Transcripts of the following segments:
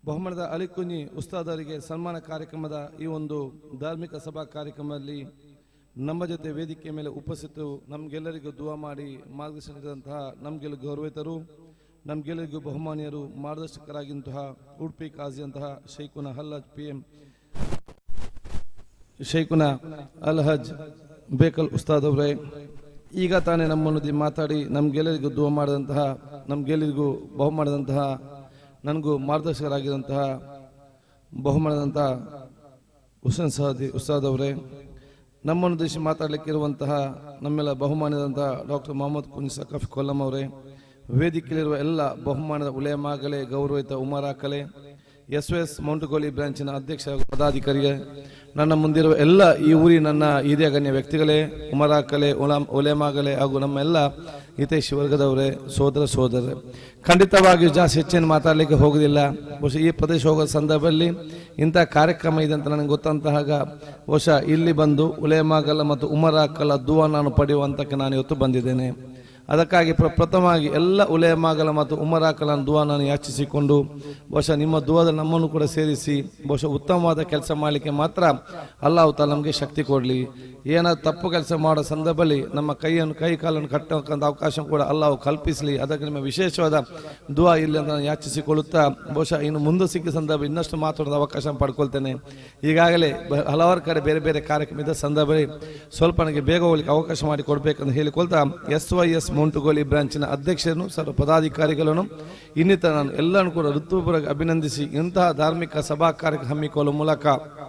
ಬಹುಮಾನದ ಅಲಿಕುಂಜಿ ಉಸ್ತಾದರಿಗೆ ಸನ್ಮಾನ ಕಾರ್ಯಕ್ರಮದ ಈ ಒಂದು ಧಾರ್ಮಿಕ ಸಭಾ ಕಾರ್ಯಕ್ರಮದಲ್ಲಿ ನಮ್ಮ ಜೊತೆ ವೇದಿಕೆ ಮೇಲೆ ಉಪಸ್ಥಿತರು ನಮಗೆಲ್ಲರಿಗೂ ದುವಾ ಮಾಡಿ ಮಾರ್ಗದರ್ಶನ ನೀಡಿದಂತಹ ನಮಗೆಲ್ಲ ಗೌರವಿತರು ನಮಗೆಲ್ಲರಿಗೂ ಬಹುಮಾನಿಯರು ಮಾರ್ಗದರ್ಶಕರಾಗಿಂತಹ ಉಡುಪಿ ಕಾಜಿಯಂತಹ ಶೈಖುನ ಹಲ್ಲಜ್ ಪಿ ಎಂ ಶೈಖುನ ಅಲ್ ಹಜ್ ಬೇಕಲ್ ಉಸ್ತಾದ್ ಅವರೇ ಈಗ ತಾನೇ ನಮ್ಮನ್ನೊಂದಿಗೆ ಮಾತಾಡಿ ನಮ್ಗೆಲ್ಲರಿಗೂ ದುವಾ ಮಾಡಿದಂತಹ ನಮ್ಗೆಲ್ಲರಿಗೂ ಬಹು ಮಾಡಿದಂತಹ ನನಗೂ ಮಾರ್ಗದರ್ಶಕರಾಗಿರುವಂತಹ ಬಹು ಮಾಡಿದಂತಹ ಹುಸೇನ್ ಸಹದಿ ಉಸ್ತಾದ್ ಅವರೇ ನಮ್ಮನ್ನುದ್ದೇಶಿ ಮಾತಾಡಲಿಕ್ಕಿರುವಂತಹ ನಮ್ಮೆಲ್ಲ ಬಹುಮಾನದಂತಹ ಡಾಕ್ಟರ್ ಮೊಹಮ್ಮದ್ ಕುನಿ ಸಕಫ್ ಕೊಲ್ಲಂ ಅವರೇ ವೇದಿಕೆಯಲ್ಲಿರುವ ಎಲ್ಲ ಬಹುಮಾನದ ಉಲೇಮಾಗಲೇ ಗೌರವಿತ ಉಮರಾಕಲೆ ಎಸ್ ಎಸ್ ಮೌಂಟುಗೋಲಿ ಬ್ರಾಂಚಿನ ಅಧ್ಯಕ್ಷ ಹಾಗೂ ಪದಾಧಿಕಾರಿಗೆ ನನ್ನ ಮುಂದಿರುವ ಎಲ್ಲ ಈ ಊರಿ ನನ್ನ ಹಿರಿಯ ಗಣ್ಯ ವ್ಯಕ್ತಿಗಳೇ ಉಮರಾಕಲೆ ಉಲಾಮ್ ಉಲೇಮಾಗಲೆ ಹಾಗೂ ನಮ್ಮ ಎಲ್ಲ ಹಿತೈಷಿ ವರ್ಗದವರೇ ಸೋದರ ಸೋದರರೇ ಖಂಡಿತವಾಗಿಯೂ ಜಾಸ್ತಿ ಹೆಚ್ಚೇನು ಮಾತಾಡಲಿಕ್ಕೆ ಹೋಗುದಿಲ್ಲ ಬಹುಶಃ ಈ ಪ್ರದೇಶ ಹೋಗೋ ಸಂದರ್ಭದಲ್ಲಿ ಇಂಥ ಕಾರ್ಯಕ್ರಮ ಇದೆ ಅಂತ ನನಗೆ ಗೊತ್ತಂತಾಗ ಬಹುಶಃ ಇಲ್ಲಿ ಬಂದು ಉಲೇಮಾಗಲ ಮತ್ತು ಉಮರಾಕಲ ದುವಾ ನಾನು ಪಡೆಯುವಂತಕ್ಕೆ ನಾನು ಇವತ್ತು ಬಂದಿದ್ದೇನೆ ಅದಕ್ಕಾಗಿ ಪ್ರ ಪ್ರಥಮವಾಗಿ ಎಲ್ಲ ಉಲೇಮಾಗಲ ಮತ್ತು ಉಮರಾಕಲ ದುವಾ ನಾನು ಯಾಚಿಸಿಕೊಂಡು ಬಹುಶಃ ನಿಮ್ಮ ದುವಾದ ನಮ್ಮನ್ನು ಕೂಡ ಸೇರಿಸಿ ಬಹುಶಃ ಉತ್ತಮವಾದ ಕೆಲಸ ಮಾಡಲಿಕ್ಕೆ ಮಾತ್ರ ಅಲ್ಲಾಹು ತಾಲ ನಮಗೆ ಶಕ್ತಿ ಕೊಡಲಿ ಏನಾದ್ರು ತಪ್ಪು ಕೆಲಸ ಮಾಡೋ ಸಂದರ್ಭದಲ್ಲಿ ನಮ್ಮ ಕೈಯನ್ನು ಕೈ ಕಾಲನ್ನು ಕಟ್ಟಕ್ಕಂಥ ಅವಕಾಶ ಕೂಡ ಅಲ್ಲಾಹು ಕಲ್ಪಿಸಲಿ ಅದಕ್ಕೆ ನಿಮ್ಮ ವಿಶೇಷವಾದ ದುವಾ ಇಲ್ಲಿ ಅಂತ ನಾನು ಯಾಚಿಸಿಕೊಳ್ಳುತ್ತಾ ಬಹುಶಃ ಇನ್ನು ಮುಂದೆ ಸಿಕ್ಕ ಸಂದರ್ಭ ಇನ್ನಷ್ಟು ಮಾತಾಡೋದ ಅವಕಾಶ ಪಡ್ಕೊಳ್ತೇನೆ ಈಗಾಗಲೇ ಬ- ಹಲವಾರು ಕಡೆ ಬೇರೆ ಬೇರೆ ಕಾರ್ಯಕ್ರಮ ಇದ್ದ ಸಂದರ್ಭದಲ್ಲಿ ಸ್ವಲ್ಪ ನನಗೆ ಬೇಗ ಹೋಗ್ಲಿಕ್ಕೆ ಅವಕಾಶ ಮಾಡಿ ಕೊಡಬೇಕಂತ ಹೇಳಿಕೊಳ್ತಾ ಎಸ್ ವೈ ಎಸ್ ಮೌಂಟುಗೋಲಿ ಬ್ರಾಂಚಿನ ಅಧ್ಯಕ್ಷರನ್ನು ಸರ್ವ ಪದಾಧಿಕಾರಿಗಳನ್ನು ಇನ್ನಿತರ ನಾನು ಎಲ್ಲರನ್ನು ಕೂಡ ಋತುಪೂರ್ವಕ ಅಭಿನಂದಿಸಿ ಇಂತಹ ಧಾರ್ಮಿಕ ಸಭಾ ಕಾರ್ಯಕ್ರಮ ಹಮ್ಮಿಕೊಳ್ಳುವ ಮೂಲಕ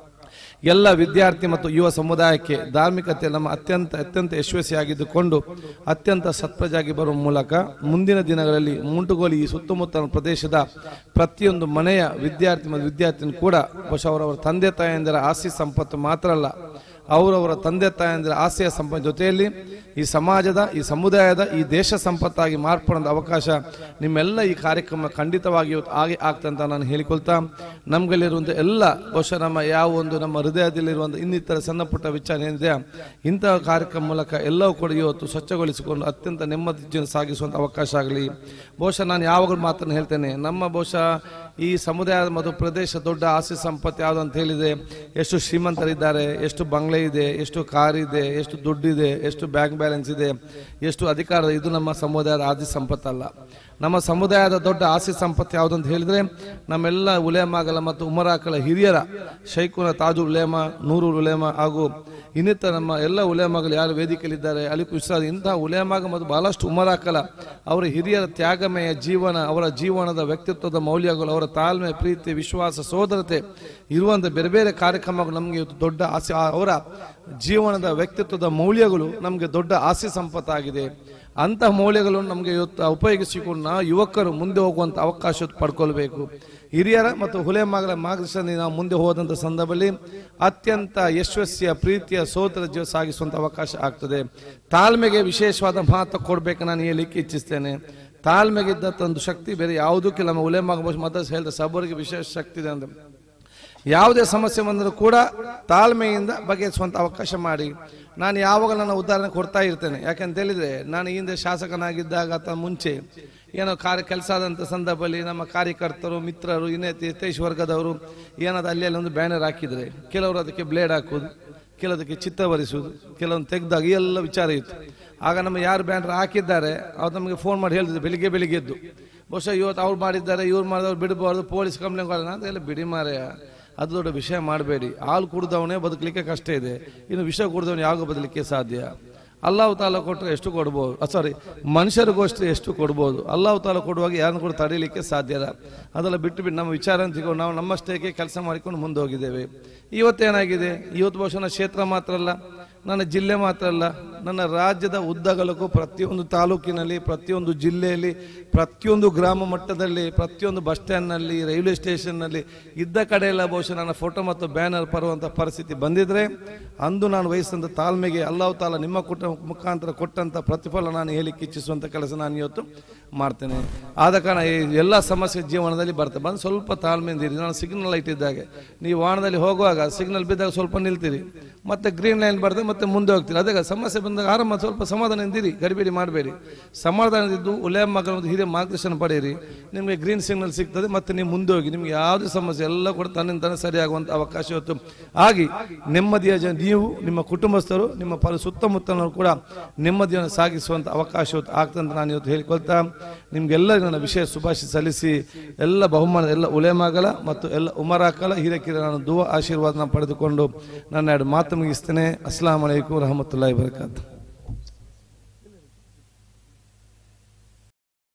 ಎಲ್ಲ ವಿದ್ಯಾರ್ಥಿ ಮತ್ತು ಯುವ ಸಮುದಾಯಕ್ಕೆ ಧಾರ್ಮಿಕತೆ ನಮ್ಮ ಅತ್ಯಂತ ಅತ್ಯಂತ ಯಶಸ್ವಿಯಾಗಿದ್ದುಕೊಂಡು ಅತ್ಯಂತ ಸತ್ಪ್ರಜಾಗಿ ಬರುವ ಮೂಲಕ ಮುಂದಿನ ದಿನಗಳಲ್ಲಿ ಮುಂಟುಗೋಲಿ ಈ ಸುತ್ತಮುತ್ತಲ ಪ್ರದೇಶದ ಪ್ರತಿಯೊಂದು ಮನೆಯ ವಿದ್ಯಾರ್ಥಿ ಮತ್ತು ವಿದ್ಯಾರ್ಥಿನಿ ಕೂಡ ಬಹುಶಃ ಅವರವರ ತಂದೆ ತಾಯಂದಿರ ಆಸ್ತಿ ಸಂಪತ್ತು ಮಾತ್ರ ಅಲ್ಲ ಅವರವರ ತಂದೆ ತಾಯಂದಿರ ಆಸ್ತಿಯ ಸಂಪತ್ತು ಜೊತೆಯಲ್ಲಿ ಈ ಸಮಾಜದ ಈ ಸಮುದಾಯದ ಈ ದೇಶ ಸಂಪತ್ತಾಗಿ ಮಾರ್ಪಡೋದ ಅವಕಾಶ ನಿಮ್ಮೆಲ್ಲ ಈ ಕಾರ್ಯಕ್ರಮ ಖಂಡಿತವಾಗಿ ಇವತ್ತು ಹಾಗೆ ಆಗ್ತದೆ ಅಂತ ನಾನು ಹೇಳಿಕೊಳ್ತಾ ನಮ್ಗಲ್ಲಿರುವಂಥ ಎಲ್ಲ ಬಹುಶಃ ನಮ್ಮ ಯಾವ ಒಂದು ನಮ್ಮ ಹೃದಯದಲ್ಲಿರುವಂಥ ಇನ್ನಿತರ ಸಣ್ಣ ಪುಟ್ಟ ವಿಚಾರ ಏನಿದೆ ಇಂತಹ ಕಾರ್ಯಕ್ರಮ ಮೂಲಕ ಎಲ್ಲವೂ ಕೂಡ ಇವತ್ತು ಸ್ವಚ್ಛಗೊಳಿಸಿಕೊಂಡು ಅತ್ಯಂತ ನೆಮ್ಮದಿ ಜೀವನ ಸಾಗಿಸುವಂಥ ಅವಕಾಶ ಆಗಲಿ ಬಹುಶಃ ನಾನು ಯಾವಾಗಲೂ ಮಾತನ್ನು ಹೇಳ್ತೇನೆ ನಮ್ಮ ಬಹುಶಃ ಈ ಸಮುದಾಯದ ಮತ್ತು ಪ್ರದೇಶ ದೊಡ್ಡ ಆಸ್ತಿ ಸಂಪತ್ತು ಯಾವುದು ಅಂತ ಹೇಳಿದ್ರೆ ಎಷ್ಟು ಶ್ರೀಮಂತರಿದ್ದಾರೆ ಎಷ್ಟು ಬಂಗ್ಲೆ ಇದೆ ಎಷ್ಟು ಕಾರ್ ಇದೆ ಎಷ್ಟು ದುಡ್ಡಿದೆ ಎಷ್ಟು ಬ್ಯಾಂಕ್ ಬ್ಯಾಲೆನ್ಸ್ ಇದೆ ಎಷ್ಟು ಅಧಿಕಾರ ಇದು ನಮ್ಮ ಸಮುದಾಯದ ಆಸ್ತಿ ಸಂಪತ್ತಲ್ಲ ನಮ್ಮ ಸಮುದಾಯದ ದೊಡ್ಡ ಆಸ್ತಿ ಸಂಪತ್ತು ಯಾವುದು ಅಂತ ಹೇಳಿದ್ರೆ ನಮ್ಮೆಲ್ಲ ಉಲೇಮಾಗಲ ಮತ್ತು ಉಮರಾಕಲ ಹಿರಿಯರ ಶೈಖುನ ತಾಜು ಉಲೇಮ ನೂರು ಉಲೇಮ ಹಾಗೂ ಇನ್ನಿತರ ನಮ್ಮ ಎಲ್ಲ ಉಲೇಮಗಳು ಯಾರು ವೇದಿಕೆಯಲ್ಲಿದ್ದಾರೆ ಅಲಿ ಕುಶ್ರಾದ್ ಇಂತಹ ಉಲೇಮಾಗ ಮತ್ತು ಬಹಳಷ್ಟು ಉಮರಾಕಲ ಅವರ ಹಿರಿಯರ ತ್ಯಾಗಮಯ ಜೀವನ ಅವರ ಜೀವನದ ವ್ಯಕ್ತಿತ್ವದ ಮೌಲ್ಯಗಳು ಅವರ ತಾಳ್ಮೆ ಪ್ರೀತಿ ವಿಶ್ವಾಸ ಸೋದರತೆ ಇರುವಂಥ ಬೇರೆ ಬೇರೆ ಕಾರ್ಯಕ್ರಮಗಳು ನಮಗೆ ಇವತ್ತು ದೊಡ್ಡ ಆಸೆ ಅವರ ಜೀವನದ ವ್ಯಕ್ತಿತ್ವದ ಮೌಲ್ಯಗಳು ನಮಗೆ ದೊಡ್ಡ ಆಸೆ ಸಂಪತ್ತಾಗಿದೆ ಅಂತಹ ಮೌಲ್ಯಗಳನ್ನು ನಮಗೆ ಇವತ್ತು ಉಪಯೋಗಿಸಿಕೊಂಡು ನಾವು ಯುವಕರು ಮುಂದೆ ಹೋಗುವಂಥ ಅವಕಾಶ ಪಡ್ಕೊಳ್ಬೇಕು ಹಿರಿಯರ ಮತ್ತು ಹುಲೆಮಗಳ ಮಾರ್ಗದರ್ಶನದಿಂದ ನಾವು ಮುಂದೆ ಹೋದಂಥ ಸಂದರ್ಭದಲ್ಲಿ ಅತ್ಯಂತ ಯಶಸ್ವಿಯ ಪ್ರೀತಿಯ ಸೋದರ ಜೀವ ಸಾಗಿಸುವಂಥ ಅವಕಾಶ ಆಗ್ತದೆ ತಾಳ್ಮೆಗೆ ವಿಶೇಷವಾದ ಮಹತ್ವ ಕೊಡಬೇಕು ನಾನು ಹೇಳಲಿಕ್ಕೆ ಇಚ್ಛಿಸ್ತೇನೆ ತಾಳ್ಮೆಗೆ ಇದ್ದಂಥ ಒಂದು ಶಕ್ತಿ ಬೇರೆ ಯಾವುದಕ್ಕೂ ನಮ್ಮ ಉಲೆಮಾಗ ಮತ ಹೇಳಿದ ಸಬರಿಗೆ ವಿಶೇಷ ಶಕ್ತಿ ಇದೆ ಅಂತ ಯಾವುದೇ ಸಮಸ್ಯೆ ಬಂದರೂ ಕೂಡ ತಾಳ್ಮೆಯಿಂದ ಬಗೆಹರಿಸುವಂಥ ಅವಕಾಶ ಮಾಡಿ ನಾನು ಯಾವಾಗ ನನ್ನ ಉದಾಹರಣೆ ಕೊಡ್ತಾ ಇರ್ತೇನೆ ಯಾಕಂತ ಹೇಳಿದ್ರೆ ನಾನು ಈ ಹಿಂದೆ ಶಾಸಕನಾಗಿದ್ದಾಗ ಅಥವಾ ಮುಂಚೆ ಏನೋ ಕಾರ್ಯ ಕೆಲಸ ಆದಂಥ ಸಂದರ್ಭದಲ್ಲಿ ನಮ್ಮ ಕಾರ್ಯಕರ್ತರು ಮಿತ್ರರು ಇನ್ನೇತಿ ಹಿತೈಷ್ ವರ್ಗದವರು ಏನಾದ್ರು ಅಲ್ಲಿ ಅಲ್ಲಿ ಒಂದು ಬ್ಯಾನರ್ ಹಾಕಿದ್ರೆ ಕೆಲವರು ಅದಕ್ಕೆ ಬ್ಲೇಡ್ ಹಾಕೋದು ಕೆಲದಕ್ಕೆ ಚಿತ್ತ ಬರಿಸುವುದು ಕೆಲವೊಂದು ತೆಗೆದಾಗ ಈ ಎಲ್ಲ ವಿಚಾರ ಇತ್ತು ಆಗ ನಮ್ಮ ಯಾರು ಬ್ಯಾನರ್ ಹಾಕಿದ್ದಾರೆ ಅವ್ರು ನಮಗೆ ಫೋನ್ ಮಾಡಿ ಹೇಳಿದ್ರು ಬೆಳಿಗ್ಗೆ ಬೆಳಿಗ್ಗೆ ಎದ್ದು ಬಹುಶಃ ಇವತ್ತು ಅವ್ರು ಮಾಡಿದ್ದಾರೆ ಇವ್ರು ಮಾಡಿದವ್ರು ಬಿಡಬಾರ್ದು ಪೊಲೀಸ್ ಕಂಪ್ಲೇಂಟ್ ಮಾಡೋಣ ಅಂತ ಎಲ್ಲ ಬಿಡಿ ಮಾರೆಯ ಅದು ದೊಡ್ಡ ವಿಷಯ ಮಾಡಬೇಡಿ ಹಾಲು ಕುಡಿದವನೇ ಬದುಕಲಿಕ್ಕೆ ಕಷ್ಟ ಇದೆ ಇನ್ನು ವಿಷ ಕುಡಿದವನು ಯಾವಾಗ ಬದಲಿಕ್ಕೆ ಸಾಧ್ಯ ಅಲ್ಲಾಹ್ ತಾಲ ಕೊಟ್ಟರೆ ಎಷ್ಟು ಕೊಡ್ಬೋದು ಸಾರಿ ಮನುಷ್ಯರಿಗೋಷ್ಟು ಎಷ್ಟು ಕೊಡ್ಬೋದು ಅಲ್ಲಾಹ್ ತಾಲ ಕೊಡುವಾಗ ಯಾರನ್ನು ಕೂಡ ತಡೀಲಿಕ್ಕೆ ಸಾಧ್ಯ ಇಲ್ಲ ಅದೆಲ್ಲ ಬಿಟ್ಟು ಬಿಟ್ಟು ನಮ್ಮ ವಿಚಾರ ಅಂತ ತಿಳ್ಕೊಂಡು ನಾವು ನಮ್ಮಷ್ಟೇಕೆ ಕೆಲಸ ಮಾಡಿಕೊಂಡು ಮುಂದೆ ಹೋಗಿದ್ದೇವೆ ಇವತ್ತೇನಾಗಿದೆ ಇವತ್ತು ಬಹುಶಃ ನನ್ನ ಕ್ಷೇತ್ರ ಮಾತ್ರ ಅಲ್ಲ ನನ್ನ ಜಿಲ್ಲೆ ಮಾತ್ರ ಅಲ್ಲ ನನ್ನ ರಾಜ್ಯದ ಉದ್ದಗಲಕ್ಕೂ ಪ್ರತಿಯೊಂದು ತಾಲೂಕಿನಲ್ಲಿ ಪ್ರತಿಯೊಂದು ಜಿಲ್ಲೆಯಲ್ಲಿ ಪ್ರತಿಯೊಂದು ಗ್ರಾಮ ಮಟ್ಟದಲ್ಲಿ ಪ್ರತಿಯೊಂದು ಬಸ್ ಸ್ಟ್ಯಾಂಡ್ನಲ್ಲಿ ರೈಲ್ವೆ ಸ್ಟೇಷನ್ನಲ್ಲಿ ಇದ್ದ ಕಡೆ ಎಲ್ಲ ಬಹುಶಃ ನನ್ನ ಫೋಟೋ ಮತ್ತು ಬ್ಯಾನರ್ ಬರುವಂಥ ಪರಿಸ್ಥಿತಿ ಬಂದಿದ್ರೆ ಅಂದು ನಾನು ವಹಿಸಿದಂಥ ತಾಳ್ಮೆಗೆ ಅಲ್ಲಾಹ್ ತಾಲ ನಿಮ್ಮ ಕುಟ ಮುಖಾಂತರ ಕೊಟ್ಟಂಥ ಪ್ರತಿಫಲ ನಾನು ಹೇಳಿಕ್ಕೆ ಇಚ್ಛಿಸುವಂಥ ಕೆಲಸ ನಾನು ಇವತ್ತು ಮಾಡ್ತೇನೆ ಆದ ಕಾರಣ ಈ ಎಲ್ಲ ಸಮಸ್ಯೆ ಜೀವನದಲ್ಲಿ ಬರ್ತದೆ ಬಂದು ಸ್ವಲ್ಪ ತಾಳ್ಮೆಯಿಂದ ಇರಿ ನಾನು ಸಿಗ್ನಲ್ ಲೈಟ್ ಇದ್ದಾಗೆ ನೀವು ವಾಹನದಲ್ಲಿ ಹೋಗುವಾಗ ಸಿಗ್ನಲ್ ಬಿದ್ದಾಗ ಸ್ವಲ್ಪ ನಿಲ್ತೀರಿ ಮತ್ತೆ ಗ್ರೀನ್ ಲೈನ್ ಬರ್ತದೆ ಮತ್ತೆ ಮತ್ತೆ ಮುಂದೆ ಹೋಗ್ತೀರಿ ಅದೇ ಸಮಸ್ಯೆ ಬಂದಾಗ ಆರಂಭ ಸ್ವಲ್ಪ ಸಮಾಧಾನದಿಂದಿರಿ ಗಡಿಬಿಡಿ ಮಾಡಬೇಡಿ ಸಮಾಧಾನದಿದ್ದು ಒಳ್ಳೆಯ ಮಗನ ಒಂದು ಹಿರಿಯ ಮಾರ್ಗದರ್ಶನ ಪಡೆಯಿರಿ ನಿಮಗೆ ಗ್ರೀನ್ ಸಿಗ್ನಲ್ ಸಿಗ್ತದೆ ಮತ್ತೆ ನೀವು ಮುಂದೆ ಹೋಗಿ ನಿಮ್ಗೆ ಯಾವುದೇ ಸಮಸ್ಯೆ ಎಲ್ಲ ಕೂಡ ತನ್ನಿಂದ ತಾನೇ ಸರಿಯಾಗುವಂಥ ಅವಕಾಶ ಇವತ್ತು ಆಗಿ ನೆಮ್ಮದಿಯ ಜನ ನೀವು ನಿಮ್ಮ ಕುಟುಂಬಸ್ಥರು ನಿಮ್ಮ ಪರ ಸುತ್ತಮುತ್ತಲವರು ಕೂಡ ನೆಮ್ಮದಿಯನ್ನು ಸಾಗಿಸುವಂಥ ಅವಕಾಶ ಇವತ್ತು ಆಗ್ತದೆ ಅಂತ ನಾನು ಇವತ್ತು ಹೇಳಿಕೊಳ್ತಾ ನಿಮ್ಗೆಲ್ಲರಿಗೂ ನನ್ನ ವಿಷಯ ಶುಭಾಶಯ ಸಲ್ಲಿಸಿ ಎಲ್ಲ ಬಹುಮಾನ ಎಲ್ಲ ಉಲೇಮಾಗಲ ಮತ್ತು ಎಲ್ಲ ಉಮರಾಕಲ ಹಿರಕಿರ ನಾನು ದುವ ಆಶೀರ್ವಾದನ ಪಡೆದುಕೊಂಡು ನನ್ನ ಎರಡು ಮಾತು ಮುಗಿಸ್ತೇನೆ ಅಸ್ಲಾಂ ವಲೈಕುಂ ರಹಮತುಲ್ಲಾಹಿ ಬರಕಾತು